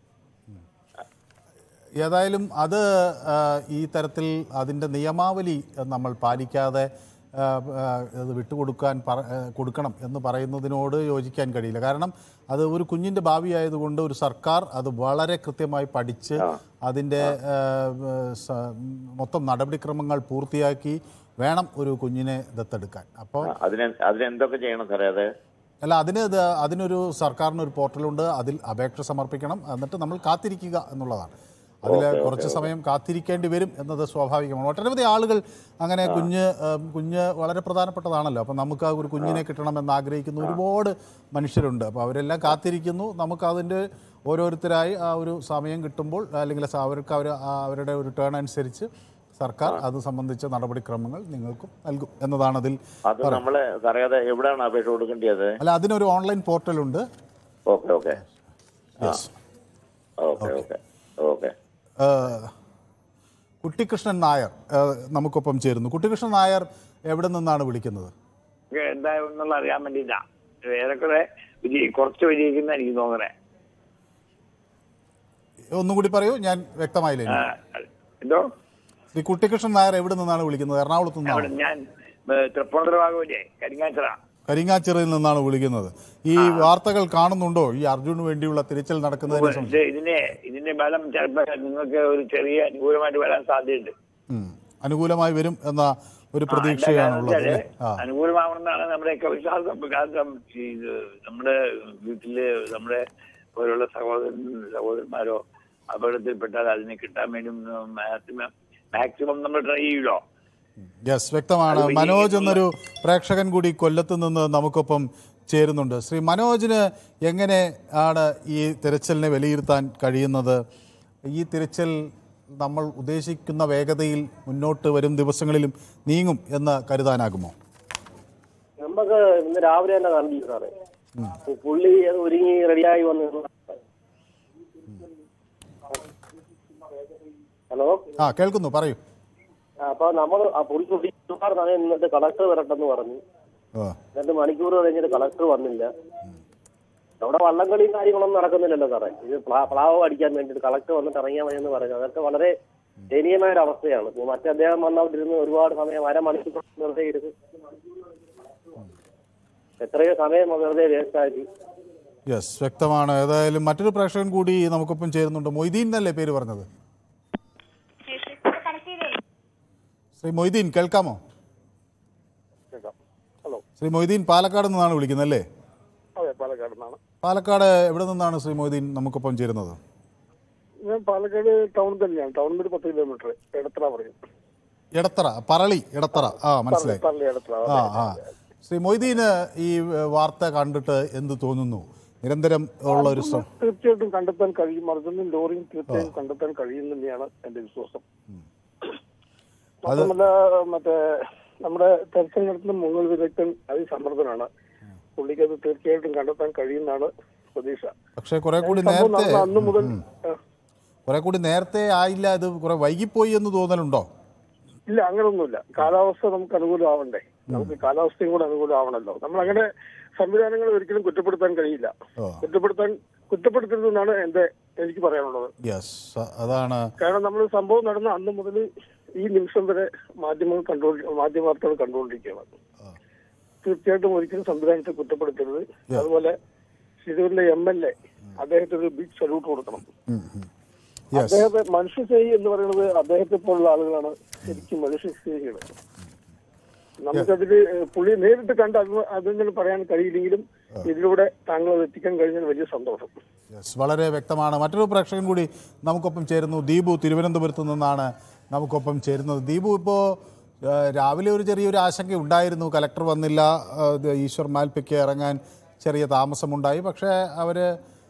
ഏതായാലും അത് ആ, ഈ തരത്തിൽ അതിൻ്റെ നിയമാവലി നമ്മൾ പാലിക്കാതെ ആ, ആ, അത് വിട്ടുകൊടുക്കാൻ പറ ആ, കൊടുക്കണം എന്ന് പറയുന്നതിനോട് യോജിക്കാൻ കഴിയില്ല കാരണം അത് ഒരു കുഞ്ഞിൻ്റെ ഭാവി ആയതുകൊണ്ട് ഒരു സർക്കാർ അത് വളരെ കൃത്യമായി പഠിച്ച് അതിൻ്റെ ആ, സ- മൊത്തം നടപടിക്രമങ്ങൾ പൂർത്തിയാക്കി വേണം ഒരു കുഞ്ഞിനെ ദത്തെടുക്കാൻ അപ്പോൾ ആ, അതിന് അതിനെന്തൊക്കെ ചെയ്യണം സാറേ അത് അല്ല അതിന് ഇത് അതിനൊരു സർക്കാരിന് ഒരു പോർട്ടലുണ്ട് അതിൽ അപേക്ഷ സമർപ്പിക്കണം എന്നിട്ട് നമ്മൾ കാത്തിരിക്കുക എന്നുള്ളതാണ് അതിൽ കുറച്ച് സമയം കാത്തിരിക്കേണ്ടി വരും എന്നത് സ്വാഭാവികമാണ് ഒട്ടനവധി ആളുകൾ അങ്ങനെ കുഞ്ഞ് ഏം, കുഞ്ഞ് വളരെ പ്രധാനപ്പെട്ടതാണല്ലോ അപ്പം നമുക്ക് ആ ഒരു കുഞ്ഞിനെ കിട്ടണമെന്ന് ആഗ്രഹിക്കുന്ന ഒരുപാട് മനുഷ്യരുണ്ട് അപ്പോൾ അവരെല്ലാം കാത്തിരിക്കുന്നു നമുക്ക് അതിൻ്റെ ഓരോരുത്തരായി ആ ഒരു സമയം കിട്ടുമ്പോൾ അല്ലെങ്കിൽ സ- അവർക്ക് അവർ അവരുടെ ഒരു ടേൺ അനുസരിച്ച് സർക്കാർ അത് സംബന്ധിച്ച നടപടിക്രമങ്ങൾ നിങ്ങൾക്കും നൽകും എന്നതാണ് അതിൽ അത് നമ്മള് സാറേ അത് എവിടെയാണ് അപേക്ഷ കൊടുക്കേണ്ടത് അല്ല അതിനൊരു ഓൺലൈൻ പോർട്ടലുണ്ട് okay okay yes okay okay okay ഏഹ് കുട്ടിക്കൃഷ്ണൻ നായർ ഏഹ് നമുക്കൊപ്പം ചേരുന്നു കുട്ടിക്കൃഷ്ണൻ നായർ എവിടെ നിന്നാണ് വിളിക്കുന്നത് എന്തായെന്നുള്ള അറിയാൻ വേണ്ടിയിട്ടാ ഏറെക്കുറെ വിജയി കുറച്ച് വിജയിക്കുന്ന എനിക്ക് തോന്നണേ ഒന്നും കൂടി പറയൂ ഞാൻ വ്യക്തമായില്ല ആ, ഇനി. എന്തോ ശ്രീ കുട്ടിക്കൃഷ്ണൻ നായർ എവിടെ നിന്നാണ് വിളിക്കുന്നത് എറണാകുളത്ത് അവിടെ നിന്നാണ് ഞാൻ ഏ, തൃപ്പൂണിത്തുറ ഭാഗമില്ലേ കരിങ്ങാച്ചിറ കരിങ്ങാച്ചിറയിൽ നിന്നാണ് വിളിക്കുന്നത് ഈ വാർത്തകൾ കാണുന്നുണ്ടോ ഈ അർജുന് വേണ്ടിയുള്ള തിരച്ചിൽ നടക്കുന്നതിനെ ഇത് സംബന്ധിച്ച് ഇതിന്റെ ഇതിന്റെ ബലം ചിലപ്പോ നിങ്ങൾക്ക് ഒരു ചെറിയ അനുകൂലമായിട്ട് വരാൻ സാധ്യതയുണ്ട് ഉം. അനുകൂലമായി വരും എന്ന ഒരു ആ, പ്രതീക്ഷയാണുള്ളത് എന്താ അല്ലേ വെച്ചാല് ആ അനുകൂലമാവണമെന്നാണ് നമ്മുടെയൊക്കെ വിശ്വാസം കാരണം ഇത് നമ്മുടെ വീട്ടില് നമ്മുടെ പോലുള്ള സഹോദരൻ സഹോദരന്മാരോ അപകടത്തിൽപ്പെട്ടാൽ അതിനെ കിട്ടാൻ വേണ്ടി മാക്സിമം മാക്സിമം നമ്മൾ ട്രൈ ചെയ്യൂലോ യെസ് വ്യക്തമാണ് അത് വലിയ മനോജ് രീതിയിലുള്ള- എന്നൊരു പ്രേക്ഷകൻ കൂടി കൊല്ലത്ത് നിന്ന് നമുക്കൊപ്പം ചേരുന്നുണ്ട് ശ്രീ മനോജിന് എങ്ങനെ ആണ് ഈ തിരച്ചിലിനെ വിലയിരുത്താൻ കഴിയുന്നത് ഈ തിരച്ചിൽ നമ്മൾ ഉദ്ദേശിക്കുന്ന വേഗതയിൽ മുന്നോട്ട് വരും ദിവസങ്ങളിലും നീങ്ങും എന്ന് കരുതാനാകുമോ നമുക്ക് ഇന്ന് രാവിലെ തന്നെ കണ്ടു സാറേ പുള്ളി അത് ഒരുങ്ങി റെഡിയായി വന്ന് ഹലോ ആ കേൾക്കുന്നു പറയൂ അപ്പൊ നമ്മൾ ആ പുള്ളി പുള്ളി ഒരുപാട് സമയം നിന്നിട്ട് കളക്ടർ വരട്ടെന്ന് പറഞ്ഞു ആ രണ്ട് മണിക്കൂർ കഴിഞ്ഞിട്ട് കളക്ടർ വന്നില്ല അവിടെ വള്ളംകളിയും കാര്യങ്ങളൊന്നും നടക്കുന്നില്ലല്ലോ സാറേ ഇത് പ്ലാ- പ്ലാവ് അടിക്കാൻ വേണ്ടിയിട്ട് കളക്ടർ വന്നിട്ട് ഇറങ്ങിയാൽ മതി എന്ന് പറഞ്ഞു അതൊക്കെ വളരെ ദയനീയമായ ഒരു അവസ്ഥയാണ് ഇപ്പൊ മറ്റേ അദ്ദേഹം വന്നവിടെ ഇരുന്ന് ഒരുപാട് സമയം അരമണിക്കൂർ വെറുതെ ഇരുന്ന് എത്രയോ സമയം വെറുതെ വേസ്റ്റ് ആക്കി യെസ് വ്യക്തമാണ് ഏതായാലും മറ്റൊരു പ്രേക്ഷകൻ കൂടി നമുക്കൊപ്പം ചേരുന്നുണ്ട് മൊയ്തീൻ എന്നല്ലേ പേര് പറഞ്ഞത് ശ്രീ മൊയ്തീൻ കേൾക്കാമോ ഹലോ ശ്രീ മൊയ്തീൻ പാലക്കാട് നിന്നാണ് വിളിക്കുന്നത് അല്ലേ അതെ പാലക്കാട് നിന്നാണ് പാലക്കാട് എവിടെ നിന്നാണ് ശ്രീ മൊയ്തീൻ നമുക്കൊപ്പം ചേരുന്നത് ഞാൻ പാലക്കാട് ടൗൺ തന്നെയാണ് ടൗണിൽ ഒരു പത്ത് കിലോമീറ്റർ എടത്തറ പറയും എടത്തറ പറളി എടത്തറ ആ മനസ്സിലായി പള്ളി എടത്തറ ആ ആ ശ്രീ മൊയ്തീന് ഈ ഏഹ്, വാർത്ത കണ്ടിട്ട് എന്ത് തോന്നുന്നു നിരന്തരം ഉള്ള ഒരു ശ്രമം തീർച്ചയായിട്ടും കണ്ടെത്താൻ കഴിയും അർജുനും ലോറിയും തീർച്ചയായും കണ്ടെത്താൻ കഴിയും തന്നെയാണ് എന്റെ വിശ്വാസം മാത്രമല്ല മറ്റേ നമ്മുടെ തെരച്ചിൽ നടത്തുന്ന മുങ്ങൽ വിദഗ്ധൻ അതിസമ്മർദ്ദനാണ് പുള്ളിക്ക് അത് തീർച്ചയായിട്ടും കണ്ടെത്താൻ കഴിയുന്നതാണ് പ്രതീക്ഷ പക്ഷെ കുറെ കൂടി സംഭവം നേരത്തെ നടന്ന അന്ന് മുതൽ ഉം. ആ, കുറെ കൂടി നേരത്തെ ആയില്ല ഇത് കുറെ വൈകിപ്പോയി എന്ന് തോന്നലുണ്ടോ ഇല്ല അങ്ങനൊന്നുമില്ല കാലാവസ്ഥ നമുക്ക് അനുകൂലമാവണ്ടേ നമുക്ക് കാലാവസ്ഥയും കൂടെ അനുകൂലമാവണല്ലോ നമ്മൾ അങ്ങനെ സംവിധാനങ്ങൾ ഒരിക്കലും കുറ്റപ്പെടുത്താൻ കഴിയില്ല ഓ കുറ്റപ്പെടുത്താൻ കുറ്റപ്പെടുത്തരുതെന്നാണ് എന്റെ എനിക്ക് പറയാനുള്ളത് യെസ് അതാണ് കാരണം നമ്മൾ സംഭവം നടന്ന അന്ന് മുതൽ ഈ നിമിഷം വരെ മാധ്യമങ്ങൾ കണ്ടു മാധ്യമ വാർത്തകൾ കണ്ടുകൊണ്ടിരിക്കുകയാണ് തീർച്ചയായിട്ടും ഒരിക്കലും സംവിധാനത്തെ കുറ്റപ്പെടുത്തരുത് അതുപോലെ ശിരൂരിലെ എം എൽ എ അദ്ദേഹത്തിന് ഒരു ബിഗ് സല്യൂട്ട് കൊടുക്കണം യെസ് അദ്ദേഹത്തെ മനുഷ്യസ്നേഹി എന്ന് പറയുന്നത് അദ്ദേഹത്തെ പോലുള്ള ആളുകളാണ് ശരിക്കും മനുഷ്യസ്നേഹികൾ നമുക്കതില് ഏഹ്, പുള്ളിയെ നേരിട്ട് കണ്ട് അത് അതെങ്ങനെ പറയാൻ കഴിയില്ലെങ്കിലും ഇതിലൂടെ താങ്കൾ അത് എത്തിക്കാൻ കഴിഞ്ഞാൽ വലിയ സന്തോഷം യെസ് വളരെ വ്യക്തമാണ് മറ്റൊരു പ്രേക്ഷകൻ കൂടി നമുക്കൊപ്പം ചേരുന്നു ദീപു തിരുവനന്തപുരത്ത് നിന്നാണ് നമുക്കൊപ്പം ചേരുന്നത് ദീപു ഇപ്പോൾ രാവിലെ ഒരു ചെറിയൊരു ആശങ്ക ഉണ്ടായിരുന്നു കലക്ടർ വന്നില്ല ആ, ഇത് ഈശ്വർ മാൽപ്പയ്ക്ക് ഇറങ്ങാൻ ചെറിയ താമസമുണ്ടായി പക്ഷേ അവർ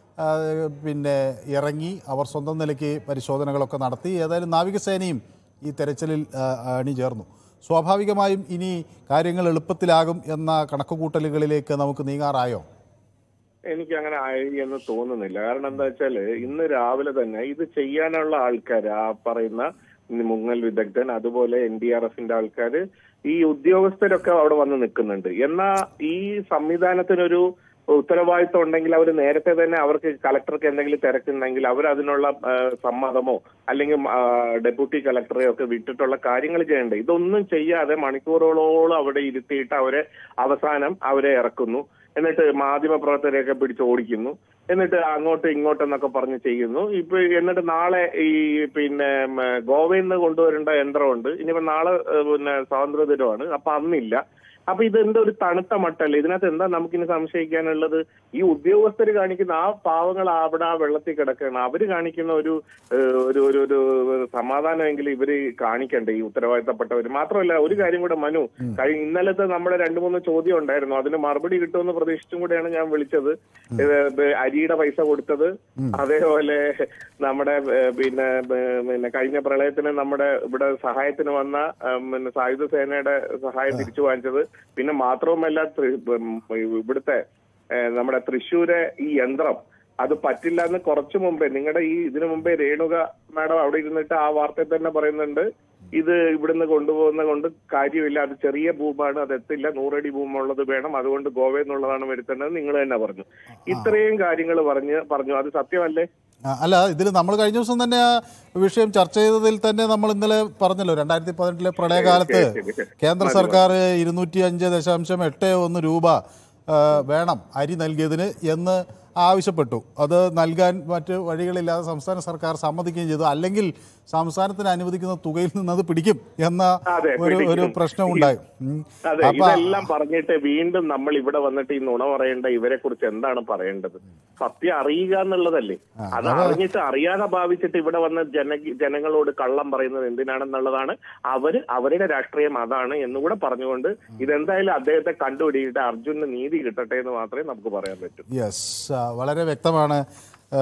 പിന്നെ ഇറങ്ങി അവർ സ്വന്തം നിലയ്ക്ക് പരിശോധനകളൊക്കെ നടത്തി ഏതായാലും നാവികസേനയും ഈ തെരച്ചിലിൽ ആ, അണിചേർന്നു സ്വാഭാവികമായും ഇനി കാര്യങ്ങൾ എളുപ്പത്തിലാകും എന്ന കണക്കുകൂട്ടലുകളിലേക്ക് നമുക്ക് നീങ്ങാറായോ എനിക്ക് അങ്ങനെ ആയി എന്ന് തോന്നുന്നില്ല കാരണം എന്താ വെച്ചാല് ഇന്ന് രാവിലെ തന്നെ ഇത് ചെയ്യാനുള്ള ആൾക്കാർ ആ പറയുന്ന മുങ്ങൽ വിദഗ്ധൻ അതുപോലെ എൻ ഡി ആർ എഫിന്റെ ആൾക്കാര് ഈ ഉദ്യോഗസ്ഥരൊക്കെ അവിടെ വന്ന് നിൽക്കുന്നുണ്ട് എന്നാ ഈ സംവിധാനത്തിനൊരു ഉത്തരവാദിത്വം ഉണ്ടെങ്കിൽ അവർ നേരത്തെ തന്നെ അവർക്ക് കളക്ടർക്ക് എന്തെങ്കിലും തിരക്കുണ്ടെങ്കിൽ അവർ അതിനുള്ള ആ, സമ്മതമോ അല്ലെങ്കിൽ ആ, ഡെപ്യൂട്ടി കളക്ടറെ ഒക്കെ വിട്ടിട്ടുള്ള കാര്യങ്ങൾ ചെയ്യണ്ടേ ഇതൊന്നും ചെയ്യാതെ മണിക്കൂറുകളോളം അവിടെ ഇരുത്തിയിട്ട് അവരെ അവസാനം അവരെ ഇറക്കുന്നു എന്നിട്ട് മാധ്യമ പ്രവർത്തകരെയൊക്കെ പിടിച്ച് ഓടിക്കുന്നു എന്നിട്ട് അങ്ങോട്ട് ഇങ്ങോട്ടെന്നൊക്കെ പറഞ്ഞ് ചെയ്യുന്നു ഇപ്പൊ എന്നിട്ട് നാളെ ഈ പിന്നെ ഉം, ഗോവയിൽ നിന്ന് കൊണ്ടുവരേണ്ട യന്ത്രമുണ്ട് ഇനിയിപ്പോ നാളെ ഏഹ്, പിന്നെ സ്വാതന്ത്ര്യ ദിനമാണ് അപ്പൊ അന്നില്ല അപ്പൊ ഇത് എന്താ ഒരു തണുത്ത മട്ടല്ലേ ഇതിനകത്ത് എന്താ നമുക്കിനി സംശയിക്കാനുള്ളത് ഈ ഉദ്യോഗസ്ഥർ കാണിക്കുന്ന ആ പാവങ്ങൾ അവിടെ ആ വെള്ളത്തിൽ കിടക്കുകയാണ് അവര് കാണിക്കുന്ന ഒരു ഏഹ്, ഒരു ഒരു ഒരു സമാധാനമെങ്കിലും ഇവര് കാണിക്കണ്ടേ ഈ ഉത്തരവാദിത്തപ്പെട്ടവർ മാത്രമല്ല ഒരു കാര്യം കൂടെ മനു കഴിഞ്ഞ ഇന്നലത്തെ നമ്മുടെ രണ്ടു മൂന്ന് ചോദ്യം ഉണ്ടായിരുന്നു അതിന് മറുപടി കിട്ടുമെന്ന് പ്രതീക്ഷിച്ചും കൂടെയാണ് ഞാൻ വിളിച്ചത് ഇത് ബ- അരിയുടെ പൈസ കൊടുത്തത് അതേപോലെ നമ്മുടെ ഏഹ്, പിന്നെ ഏഹ്, പിന്നെ കഴിഞ്ഞ പ്രളയത്തിന് നമ്മുടെ ഇവിടെ സഹായത്തിന് വന്ന ഏഹ്, പിന്നെ സായുധ സേനയുടെ സഹായം തിരിച്ചു വാങ്ങിച്ചത് പിന്നെ മാത്രവുമല്ല ത്രി- ഉം, ഇവിടുത്തെ ഏഹ്, നമ്മുടെ തൃശ്ശൂരെ ഈ യന്ത്രം അത് പറ്റില്ല എന്ന് കുറച്ചു മുമ്പേ നിങ്ങളുടെ ഈ ഇതിനു മുമ്പേ രേണുക മാഡം അവിടെ ഇരുന്നിട്ട് ആ വാർത്തയിൽ തന്നെ പറയുന്നുണ്ട് ഇത് ഇവിടുന്ന് കൊണ്ടുപോകുന്ന കൊണ്ട് കാര്യമില്ല അത് ചെറിയ ഭൂമാണ് അത് എത്തില്ല നൂറടി ഭൂമുള്ളത് വേണം അതുകൊണ്ട് ഗോവയിൽ നിന്നുള്ളതാണ് വരുത്തേണ്ടത് നിങ്ങൾ തന്നെ പറഞ്ഞു ഇത്രയും കാര്യങ്ങൾ പറഞ്ഞ് പറഞ്ഞു അത് സത്യമല്ലേ ആ, അല്ല ഇതിൽ നമ്മൾ കഴിഞ്ഞ ദിവസം തന്നെ ആ വിഷയം ചർച്ച ചെയ്തതിൽ തന്നെ നമ്മൾ ഇന്നലെ പറഞ്ഞല്ലോ രണ്ടായിരത്തി പതിനെട്ടിലെ പ്രളയകാലത്ത് ശരി, ശരി. കേന്ദ്ര സർക്കാർ ഇരുന്നൂറ്റി അഞ്ച് ദശാംശം എട്ട് ഒന്ന് രൂപ ആ, വേണം അരി നൽകിയതിന് എന്ന് ആവശ്യപ്പെട്ടു അത് നൽകാൻ മറ്റ് വഴികളില്ലാതെ സംസ്ഥാന സർക്കാർ സമ്മതിക്കുകയും ചെയ്തു അല്ലെങ്കിൽ സംസ്ഥാനത്തിന് അനുവദിക്കുന്ന തുകയിൽ നിന്ന് അത് പിടിക്കും എന്ന അതെ, ഒരു ഒരു പിടിക്കും. പ്രശ്നമുണ്ടായി ഉം. അതെ അപ്പൊ ഇതെല്ലാം പറഞ്ഞിട്ട് വീണ്ടും നമ്മൾ ഇവിടെ വന്നിട്ട് ഈ നുണ പറയേണ്ട ഇവരെ കുറിച്ച് എന്താണ് പറയേണ്ടത് സത്യം അറിയുക എന്നുള്ളതല്ലേ അത് അറിഞ്ഞിട്ട് അറിയാതെ ഭാവിച്ചിട്ട് ഇവിടെ വന്ന് ജന ജനങ്ങളോട് കള്ളം പറയുന്നത് എന്തിനാണെന്നുള്ളതാണ് അവര് അവരുടെ രാഷ്ട്രീയം അതാണ് എന്നുകൂടെ പറഞ്ഞുകൊണ്ട് ഇതെന്തായാലും അദ്ദേഹത്തെ കണ്ടുപിടിയിട്ട് അർജുനന് നീതി കിട്ടട്ടെ എന്ന് മാത്രമേ നമുക്ക് പറയാൻ പറ്റൂ യെസ് വളരെ വ്യക്തമാണ് ആ,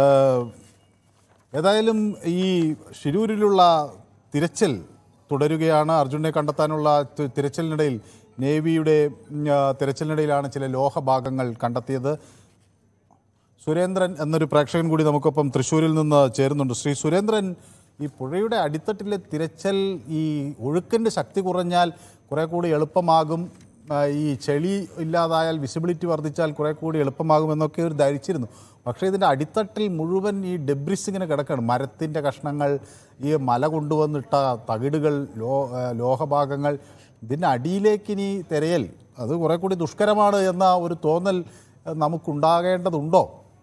ഏതായാലും ഈ ഷിരൂരിലുള്ള തിരച്ചിൽ തുടരുകയാണ് അർജുനെ കണ്ടെത്താനുള്ള തി- തിരച്ചിലിനിടയിൽ നേവിയുടെ ഉം, ആ, തിരച്ചിലിനിടയിലാണ് ചില ലോഹഭാഗങ്ങൾ കണ്ടെത്തിയത് സുരേന്ദ്രൻ എന്നൊരു പ്രേക്ഷകൻ കൂടി നമുക്കൊപ്പം തൃശ്ശൂരിൽ നിന്ന് ചേരുന്നുണ്ട് ശ്രീ സുരേന്ദ്രൻ ഈ പുഴയുടെ അടിത്തട്ടിലെ തിരച്ചിൽ ഈ ഒഴുക്കിൻ്റെ ശക്തി കുറഞ്ഞാൽ കുറെ കൂടി എളുപ്പമാകും ആ, ഈ ചെളി ഇല്ലാതായാൽ വിസിബിലിറ്റി വർദ്ധിച്ചാൽ കുറെ കൂടി എളുപ്പമാകും എന്നൊക്കെ ഒരു ധരിച്ചിരുന്നു പക്ഷേ ഇതിൻ്റെ അടിത്തട്ടിൽ മുഴുവൻ ഈ ഡെബ്രിസ് ഇങ്ങനെ കിടക്കുകയാണ് മരത്തിൻ്റെ കഷ്ണങ്ങൾ ഈ മല കൊണ്ടുവന്നിട്ട തകിടുകൾ ലോ ആ, ലോഹഭാഗങ്ങൾ ഇതിൻ്റെ അടിയിലേക്ക് ഇനി തിരയൽ അത് കുറെ കൂടി ദുഷ്കരമാണ് എന്ന ഒരു തോന്നൽ ആ, നമുക്കുണ്ടാകേണ്ടതുണ്ടോ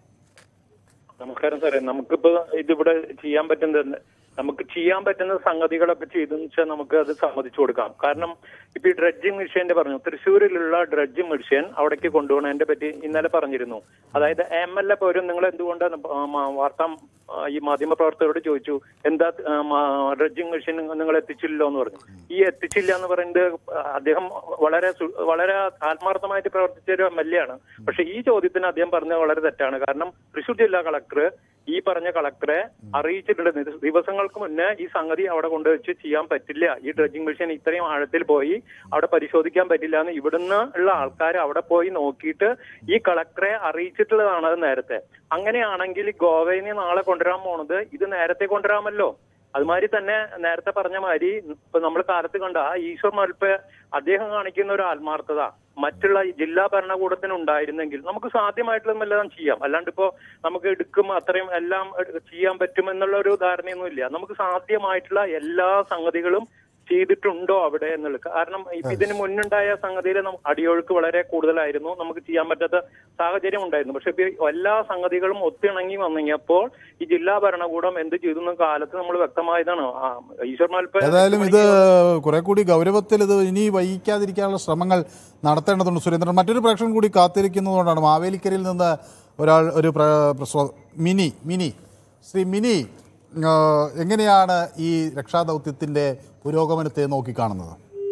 നമസ്കാരം സാറേ നമുക്കിപ്പോ ഇതിവിടെ ചെയ്യാൻ പറ്റുന്നത് നമുക്ക് ചെയ്യാൻ പറ്റുന്ന സംഗതികളൊക്കെ ചെയ്തെന്ന് വെച്ചാൽ നമുക്ക് അത് സമ്മതിച്ചു കൊടുക്കാം കാരണം ഇപ്പൊ ഈ ഡ്രഡ്ജിങ് മെഷീന്റെ പറഞ്ഞു തൃശ്ശൂരിലുള്ള ഡ്രഡ്ജിങ് മെഷീൻ അവിടേക്ക് കൊണ്ടുപോകണതിനെ പറ്റി ഇന്നലെ പറഞ്ഞിരുന്നു അതായത് എം എൽ എ പോരും നിങ്ങൾ എന്തുകൊണ്ടാണ് വാർത്താ ആ, ഈ മാധ്യമ പ്രവർത്തകരോട് ചോദിച്ചു എന്താ ഡ്രഡ്ജിങ് മെഷീൻ നിങ്ങൾ എത്തിച്ചില്ലല്ലോ എന്ന് പറഞ്ഞു ഈ എത്തിച്ചില്ല എന്ന് പറയുന്നത് അദ്ദേഹം വളരെ സു- വളരെ ആത്മാർത്ഥമായിട്ട് പ്രവർത്തിച്ച ഒരു എം എൽ എ ആണ് പക്ഷെ ഈ ചോദ്യത്തിന് അദ്ദേഹം പറഞ്ഞത് വളരെ തെറ്റാണ് കാരണം തൃശൂർ ജില്ലാ കളക്ടർ ഈ പറഞ്ഞ കളക്ടറെ അറിയിച്ചിട്ടുണ്ട് ദിവ- ദിവസങ്ങൾക്ക് മുന്നേ ഈ സംഗതി അവിടെ കൊണ്ടുവച്ച് ചെയ്യാൻ പറ്റില്ല ഈ ഡ്രഡ്ജിങ് മെഷീൻ ഇത്രയും ആഴത്തിൽ പോയി അവിടെ പരിശോധിക്കാൻ പറ്റില്ല എന്ന് ഇവിടുന്ന് ഉള്ള ആൾക്കാർ അവിടെ പോയി നോക്കിയിട്ട് ഈ കളക്ടറെ അറിയിച്ചിട്ടുള്ളതാണ് അത് നേരത്തെ അങ്ങനെയാണെങ്കിൽ ഗോവയിൽ നിന്ന് നാളെ കൊണ്ടുവരാൻ പോണത് ഇത് നേരത്തെ കൊണ്ടുവരാമല്ലോ അതുമാതിരി തന്നെ നേരത്തെ പറഞ്ഞ മാതിരി ഇപ്പൊ നമ്മൾ കാലത്ത് കണ്ട ആ ഈശ്വർ മൽപ്പ അദ്ദേഹം കാണിക്കുന്ന ഒരു ആത്മാർത്ഥത മറ്റുള്ള ഈ ജില്ലാ ഭരണകൂടത്തിന് ഉണ്ടായിരുന്നെങ്കിൽ നമുക്ക് സാധ്യമായിട്ടുള്ള എല്ലാം ചെയ്യാം അല്ലാണ്ട് ഇപ്പോ നമുക്ക് എടുക്കും അത്രയും എല്ലാം എടു- ചെയ്യാൻ പറ്റുമെന്നുള്ള ഒരു ധാരണയൊന്നും ഇല്ല നമുക്ക് സാധ്യമായിട്ടുള്ള എല്ലാ സംഗതികളും ചെയ്തിട്ടുണ്ടോ അവിടെ എന്നുള്ളത് കാരണം ഇപ്പൊ ഇതിന് മുന്നുണ്ടായ സംഗതിയിൽ അടിയൊഴുക്ക് വളരെ കൂടുതലായിരുന്നു നമുക്ക് ചെയ്യാൻ പറ്റാത്ത സാഹചര്യം ഉണ്ടായിരുന്നു പക്ഷെ ഇപ്പൊ എല്ലാ സംഗതികളും ഒത്തിണങ്ങി വന്നിങ്ങപ്പോൾ ഈ ജില്ലാ ഭരണകൂടം എന്ത് ചെയ്തു എന്ന കാലത്ത് നമ്മൾ വ്യക്തമായതാണ് ആ, ഈശ്വർ മാൽപ്പ ഏതായാലും ഇത് കുറെ കൂടി ഗൗരവത്തിൽ ഇത് ഇനി വൈകിക്കാതിരിക്കാനുള്ള ശ്രമങ്ങൾ നടത്തേണ്ടതുണ്ട് സുരേന്ദ്രൻ മറ്റൊരു പ്രേക്ഷകൻ കൂടി കാത്തിരിക്കുന്നതുകൊണ്ടാണ് മാവേലിക്കരയിൽ നിന്ന് ഒരാൾ ഒരു പ്ര- പ്രശ്ന- മിനി മിനി ശ്രീ മിനി ആ, എങ്ങനെയാണ് ഈ രക്ഷാദൗത്യത്തിൻ്റെ പുരോഗമനത്തെ നോക്കിക്കാണുന്നത്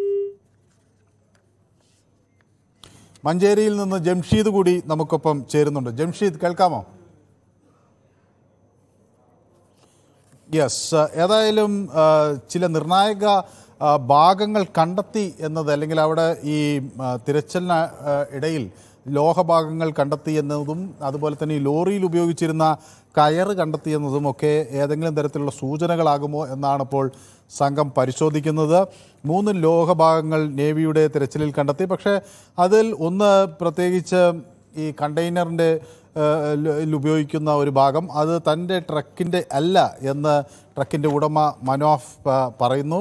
മഞ്ചേരിയിൽ നിന്ന് ജംഷീദ് കൂടി നമുക്കൊപ്പം ചേരുന്നുണ്ട് ജംഷീദ് കേൾക്കാമോ യെസ് ഏതായാലും ആ, ചില നിർണായക ആ, ഭാഗങ്ങൾ കണ്ടെത്തി എന്നത് അല്ലെങ്കിൽ അവിടെ ഈ ആ, തിരച്ചിലിന് ആ, ഇടയിൽ ലോഹഭാഗങ്ങൾ കണ്ടെത്തി എന്നതും അതുപോലെ തന്നെ ഈ ലോറിയിൽ ഉപയോഗിച്ചിരുന്ന കയറ് കണ്ടെത്തി എന്നതും ഒക്കെ ഏതെങ്കിലും തരത്തിലുള്ള സൂചനകളാകുമോ എന്നാണ് ഇപ്പോൾ സംഘം പരിശോധിക്കുന്നത് മൂന്ന് ലോഹഭാഗങ്ങൾ നേവിയുടെ തിരച്ചിലിൽ കണ്ടെത്തി പക്ഷേ അതിൽ ഒന്ന് പ്രത്യേകിച്ച് ഈ കണ്ടെയ്നറിൻ്റെ ൽ ഉപയോഗിക്കുന്ന ഒരു ഭാഗം അത് തൻ്റെ ട്രക്കിൻ്റെ അല്ല എന്ന് ട്രക്കിൻ്റെ ഉടമ മനോഫ് പ- പറയുന്നു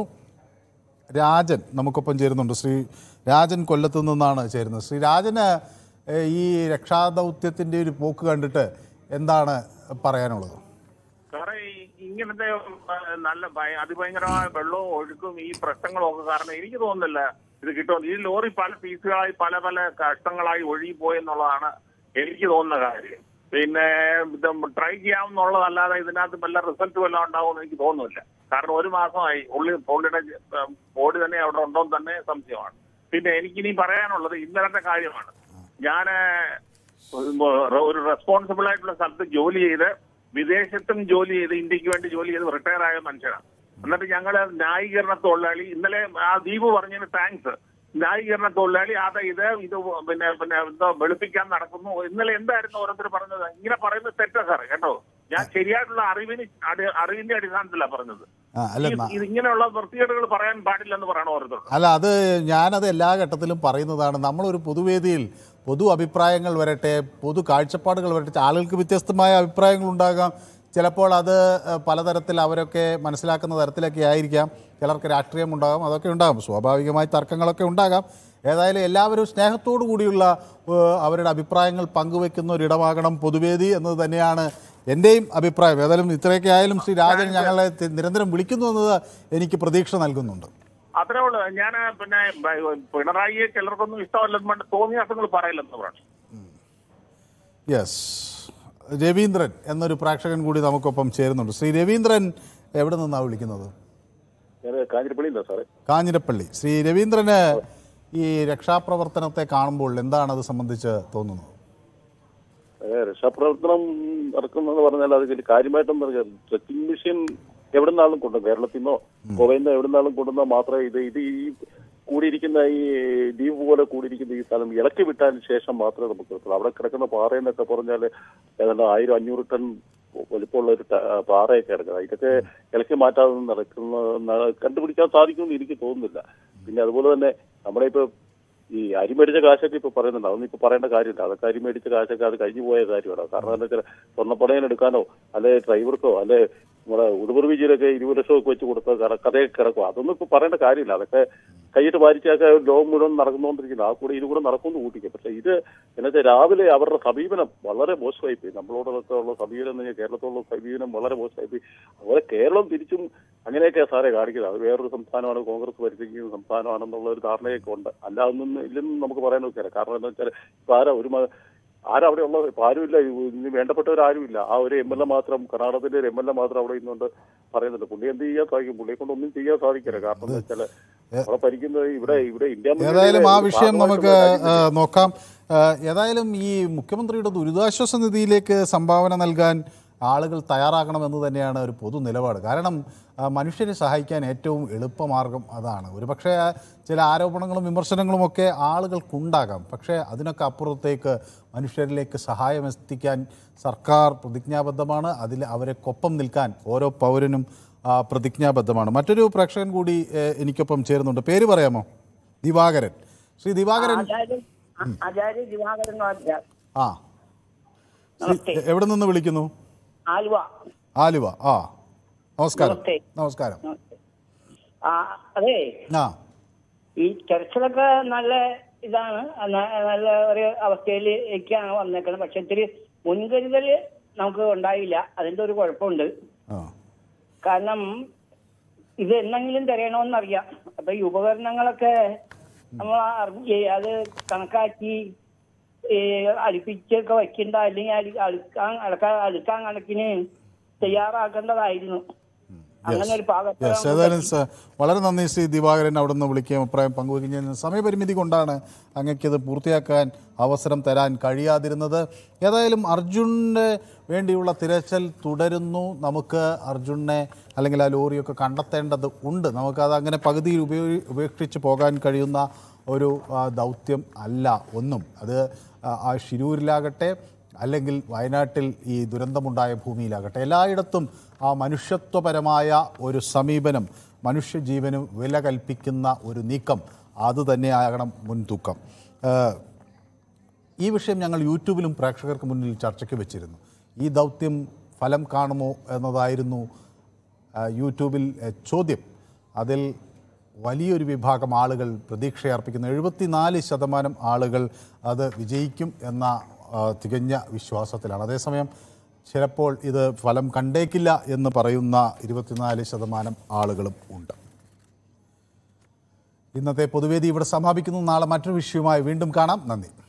രാജൻ നമുക്കൊപ്പം ചേരുന്നുണ്ട് ശ്രീ രാജൻ കൊല്ലത്തു നിന്നാണ് ചേരുന്നത് ശ്രീ രാജന് ഏഹ്, ഈ രക്ഷാദൗത്യത്തിൻ്റെ ഒരു പോക്ക് കണ്ടിട്ട് എന്താണ് പറയാനുള്ളത് സാറേ ഈ ഇങ്ങനത്തെ ആ, നല്ല ഭയ- അതിഭയങ്കരമായ വെള്ളവും ഒഴുക്കും ഈ പ്രശ്നങ്ങളും ഒക്കെ കാരണം എനിക്ക് തോന്നുന്നില്ല ഇത് കിട്ടും ഈ ലോറി പല പീസുകളായി പല പല കഷ്ടങ്ങളായി ഒഴുകി പോയെന്നുള്ളതാണ് എനിക്ക് തോന്നുന്ന കാര്യം പിന്നെ ഇത് ട്രൈ ചെയ്യാമെന്നുള്ളതല്ലാതെ ഇതിനകത്ത് വല്ല റിസൾട്ട് വല്ലതും ഉണ്ടാവുമെന്ന് എനിക്ക് തോന്നുന്നില്ല കാരണം ഒരു മാസമായി ഉള്ളി പുള്ളിയുടെ ബോഡി തന്നെ അവിടെ ഉണ്ടോ എന്ന് തന്നെ സംശയമാണ് പിന്നെ എനിക്കിനി പറയാനുള്ളത് ഇന്നലത്തെ കാര്യമാണ് ഞാൻ ഒരു റെസ്പോൺസിബിൾ ആയിട്ടുള്ള സ്ഥലത്ത് ജോലി ചെയ്ത് വിദേശത്തും ജോലി ചെയ്ത് ഇന്ത്യക്ക് വേണ്ടി ജോലി ചെയ്ത് റിട്ടയർ ആയ മനുഷ്യനാണ് എന്നിട്ട് ഞങ്ങള് ന്യായീകരണ തൊഴിലാളി ഇന്നലെ ആ ദ്വീപ് പറഞ്ഞതിന് താങ്ക്സ് ന്യായീകരണ തൊഴിലാളി അത് ഇത് ഇത് പിന്നെ പിന്നെ എന്തോ വെളുപ്പിക്കാൻ നടക്കുന്നു ഇന്നലെ എന്തായിരുന്നു ഓരോരുത്തർ പറഞ്ഞത് ഇങ്ങനെ പറയുന്നത് തെറ്റാ സാറേ കേട്ടോ ഞാൻ ശരിയായിട്ടുള്ള അറിവിന് അടി- അറിവിന്റെ അടിസ്ഥാനത്തിലാണ് പറഞ്ഞത് ആ, അല്ല ഈ- ന- ഇത് ഇങ്ങനെയുള്ള വൃത്തികേടുകൾ പറയാൻ പാടില്ലെന്ന് പറയണം ഓരോരുത്തർ അല്ല അത് ഞാനത് എല്ലാ ഘട്ടത്തിലും പറയുന്നതാണ് നമ്മളൊരു പൊതുവേദിയിൽ പൊതു അഭിപ്രായങ്ങൾ വരട്ടെ പൊതു കാഴ്ചപ്പാടുകൾ വരട്ടെ ആളുകൾക്ക് വ്യത്യസ്തമായ അഭിപ്രായങ്ങൾ ഉണ്ടാകാം ചിലപ്പോൾ അത് ഏഹ്, പലതരത്തിൽ അവരൊക്കെ മനസ്സിലാക്കുന്ന തരത്തിലൊക്കെ ആയിരിക്കാം ചിലർക്ക് രാഷ്ട്രീയം ഉണ്ടാകാം അതൊക്കെ ഉണ്ടാകും സ്വാഭാവികമായി തർക്കങ്ങളൊക്കെ ഉണ്ടാകാം ഏതായാലും എല്ലാവരും സ്നേഹത്തോടു കൂടിയുള്ള ഏഹ്, അവരുടെ അഭിപ്രായങ്ങൾ പങ്കുവെക്കുന്ന ഒരിടമാകണം പൊതുവേദി എന്നത് തന്നെയാണ് എൻ്റെയും അഭിപ്രായം ഏതായാലും ഇത്രയൊക്കെ ആയാലും ശ്രീ രാജൻ ഞങ്ങളെ തി- നിരന്തരം വിളിക്കുന്നു എന്നത് എനിക്ക് പ്രതീക്ഷ നൽകുന്നുണ്ട് അത്രേ ഉള്ളൂ ഞാൻ പിന്നെ ബ- പിണറായിയെ ചിലർക്കൊന്നും ഇഷ്ടമല്ലെന്ന് തോന്നിയ അർത്ഥങ്ങൾ പറയില്ലെന്ന് പറഞ്ഞു യെസ് രവീന്ദ്രൻ എന്നൊരു പ്രേക്ഷകൻ കൂടി നമുക്കൊപ്പം ചേരുന്നുണ്ട് ശ്രീ രവീന്ദ്രൻ എവിടെ നിന്നാണ് വിളിക്കുന്നത് ഞാൻ കാഞ്ഞിരപ്പള്ളിയില്ല സാറേ കാഞ്ഞിരപ്പള്ളി ശ്രീ രവീന്ദ്രന് ഈ രക്ഷാപ്രവർത്തനത്തെ കാണുമ്പോൾ എന്താണ് അത് സംബന്ധിച്ച് തോന്നുന്നത് ഏ, രക്ഷാപ്രവർത്തനം നടക്കുന്നതെന്ന് പറഞ്ഞാൽ അത് വലിയ കാര്യമായിട്ടൊന്നും അറിയാം ട്രക്കിംഗ് മെഷീൻ എവിടെ നിന്നാളും കൊണ്ടുവന്നു കേരളത്തിൽ നിന്നോ ഗോവയിൽ നിന്നോ എവിടെ നിന്നാളും കൊണ്ടുവന്നാൽ മാത്രമേ ഇത് ഇത് ഈ കൂടിയിരിക്കുന്ന ഈ ദ്വീപ് പോലെ കൂടിയിരിക്കുന്ന ഈ സ്ഥലം ഇളക്കി വിട്ടതിന് ശേഷം മാത്രമേ നമുക്ക് കിട്ടുള്ളൂ അവിടെ കിടക്കുന്ന പാറയെന്നൊക്കെ പറഞ്ഞാൽ ഏതാണ്ട് ആയിരം അഞ്ഞൂറ് ടൺ വലിപ്പമുള്ള ഒരു ട- പാറയൊക്കെ കിടക്കുന്നത് ഇതൊക്കെ ഇളക്കി മാറ്റാതെ നടക്കുന്ന ന- കണ്ടുപിടിക്കാൻ സാധിക്കുമെന്ന് എനിക്ക് തോന്നുന്നില്ല പിന്നെ അതുപോലെ തന്നെ നമ്മുടെ ഇപ്പൊ ഈ അരി മേടിച്ച കാശൊക്കെ ഇപ്പൊ പറയുന്നുണ്ട് അതൊന്നും ഇപ്പൊ പറയേണ്ട കാര്യമില്ല അതൊക്കെ അരി മേടിച്ച കാശൊക്കെ അത് കഴിഞ്ഞു പോയ കാര്യമാണ് കാരണം എന്താ വെച്ചാൽ സ്വർണ്ണപ്പണയം എടുക്കാനോ അല്ലെ ഡ്രൈവർക്കോ അല്ലെ നമ്മുടെ ഉടുപർ വിജയിലൊക്കെ ഇരുപത് ലക്ഷം ഒക്കെ വെച്ച് കൊടുത്ത കട- കഥയൊക്കെ കിടക്കും അതൊന്നും ഇപ്പൊ പറയേണ്ട കാര്യമില്ല അതൊക്കെ കൈയിട്ട് വാരിച്ചൊക്കെ ലോകം മുഴുവൻ നടന്നുകൊണ്ടിരിക്കുന്നു ആ കൂടെ ഇത് കൂടെ നടക്കുമെന്ന് കൂട്ടിക്കും പക്ഷെ ഇത് എന്നുവെച്ചാൽ രാവിലെ അവരുടെ സമീപനം വളരെ മോശമായി പോയി നമ്മളോടൊക്കെ ഉള്ള സമീപനം എന്ന് പറഞ്ഞാൽ കേരളത്തിലുള്ള സമീപനം വളരെ മോശമായി പോയി അതുപോലെ കേരളം തിരിച്ചും അങ്ങനെയൊക്കെയാ സാറേ കാണിക്കുന്നത് അത് വേറൊരു സംസ്ഥാനമാണ് കോൺഗ്രസ് ഭരിച്ചിരിക്കുന്ന സംസ്ഥാനമാണെന്നുള്ള ഒരു ധാരണയൊക്കെ ഉണ്ട് അല്ലാതൊന്നും ഇല്ലെന്നും നമുക്ക് പറയാൻ നോക്കിയാൽ കാരണം എന്താ വെച്ചാൽ ഇപ്പൊ ആരാ ഒരു മ- ആരാ അവിടെ ഉള്ളത് ഇപ്പൊ ആരുമില്ല ഇന്ന് വേണ്ടപ്പെട്ടവരാരുമില്ല ആ ഒരു എം എൽ എ മാത്രം കർണാടകത്തിന്റെ ഒരു എം എൽ എ മാത്രം അവിടെ ഇന്നുകൊണ്ട് പറയുന്നുണ്ട് പുള്ളി എന്ത് ചെയ്യാൻ സാധിക്കും പുള്ളിയെ കൊണ്ട് ഒന്നും ചെയ്യാൻ സാധിക്കില്ല കാരണം എന്താ വെച്ചാൽ അവിടെ ഭരിക്കുന്നത് ഇവിടെ ഇവിടെ ഇന്ത്യ ഏതായാലും ആ വിഷയം നമുക്ക് ഭാഗമായിട്ടുള്ള ആ, നോക്കാം ആ, ഏതായാലും ഈ മുഖ്യമന്ത്രിയുടെ ദുരിതാശ്വാസ നിധിയിലേക്ക് സംഭാവന നൽകാൻ ആളുകൾ തയ്യാറാകണമെന്ന് തന്നെയാണ് ഒരു പൊതു നിലപാട് കാരണം ആ, മനുഷ്യരെ സഹായിക്കാൻ ഏറ്റവും എളുപ്പമാർഗം അതാണ് ഒരുപക്ഷെ ആ, ചില ആരോപണങ്ങളും വിമർശനങ്ങളും ഒക്കെ ആളുകൾക്കുണ്ടാകാം പക്ഷേ അതിനൊക്കെ അപ്പുറത്തേക്ക് മനുഷ്യരിലേക്ക് സഹായം എത്തിക്കാൻ സർക്കാർ പ്രതിജ്ഞാബദ്ധമാണ് അതിൽ അവരെക്കൊപ്പം നിൽക്കാൻ ഓരോ പൗരനും ആ, പ്രതിജ്ഞാബദ്ധമാണ് മറ്റൊരു പ്രേക്ഷകൻ കൂടി ഏ, എനിക്കൊപ്പം ചേരുന്നുണ്ട് പേര് പറയാമോ ദിവാകരൻ ശ്രീ ദിവാകരൻ ആചാര്യ ആചാര്യ ദിവാകരൻ വാദ്യ ആ ശ്രീ, എവിടെ നിന്ന് വിളിക്കുന്നു ആലുവ ആലുവ ആ നമസ്കാരം നമസ്തേ. നമസ്കാരം ആ അതെ ആ ഈ ചർച്ചിലൊക്കെ നല്ല ഇതാണ് ന- നല്ല ഒരു അവസ്ഥയിലേക്കാണ് വന്നേക്കുന്നത് പക്ഷെ ഇത്തിരി മുൻകരുതൽ നമുക്ക് ഉണ്ടായില്ല അതിന്റെ ഒരു കുഴപ്പമുണ്ട് ആ കാരണം ഇത് എന്നെങ്കിലും തിരയണമെന്നറിയാം അപ്പൊ ഈ ഉപകരണങ്ങളൊക്കെ നമ്മൾ അറിഞ്ഞ് അത് കണക്കാക്കി ഈ അടുപ്പിച്ചൊക്കെ വെക്കണ്ട അല്ലെങ്കിൽ അടി- അടുക്കാൻ അടക്കാൻ അടുക്കാൻ കണക്കിന് തയ്യാറാക്കേണ്ടതായിരുന്നു അങ്ങനെ ഒരു പാകത്തെ യെസ് ഏതായാലും സ- വളരെ നന്ദി ശ്രീ ദിവാകരൻ അവിടെ നിന്ന് വിളിക്കുകയും അഭിപ്രായം പങ്കുവയ്ക്കുകയും ചെയ്യുന്നത് സമയപരിമിതി കൊണ്ടാണ് അങ്ങയ്ക്കത് പൂർത്തിയാക്കാൻ അവസരം തരാൻ കഴിയാതിരുന്നത് ഏതായാലും അർജുനന് വേണ്ടിയുള്ള തിരച്ചിൽ തുടരുന്നു നമുക്ക് അർജുനെ അല്ലെങ്കിൽ ആ ലോറിയൊക്കെ കണ്ടെത്തേണ്ടത് ഉണ്ട് നമുക്കത് അങ്ങനെ പകുതിയിൽ ഉപയോഗി ഉപേക്ഷിച്ച് പോകാൻ കഴിയുന്ന ഒരു ആ, ദൗത്യം അല്ല ഒന്നും അത് ആ, ആ ഷിരൂരിലാകട്ടെ അല്ലെങ്കിൽ വയനാട്ടിൽ ഈ ദുരന്തമുണ്ടായ ഭൂമിയിലാകട്ടെ എല്ലായിടത്തും ആ മനുഷ്യത്വപരമായ ഒരു സമീപനം മനുഷ്യജീവന് വില കൽപ്പിക്കുന്ന ഒരു നീക്കം അതുതന്നെയാകണം മുൻതൂക്കം ഏഹ്, ഈ വിഷയം ഞങ്ങൾ യൂട്യൂബിലും പ്രേക്ഷകർക്ക് മുന്നിൽ ചർച്ചയ്ക്ക് വെച്ചിരുന്നു ഈ ദൗത്യം ഫലം കാണുമോ എന്നതായിരുന്നു ആ, യൂട്യൂബിൽ എ, ചോദ്യം അതിൽ വലിയൊരു വിഭാഗം ആളുകൾ പ്രതീക്ഷയർപ്പിക്കുന്നു എഴുപത്തിനാല് ശതമാനം ആളുകൾ അത് വിജയിക്കും എന്ന ആ, തികഞ്ഞ വിശ്വാസത്തിലാണ് അതേസമയം ചിലപ്പോൾ ഇത് ഫലം കണ്ടേക്കില്ല എന്ന് പറയുന്ന ഇരുപത്തിനാല് ശതമാനം ആളുകളും ഉണ്ട് ഇന്നത്തെ പൊതുവേദി ഇവിടെ സമാപിക്കുന്നു നാളെ മറ്റൊരു വിഷയവുമായി വീണ്ടും കാണാം നന്ദി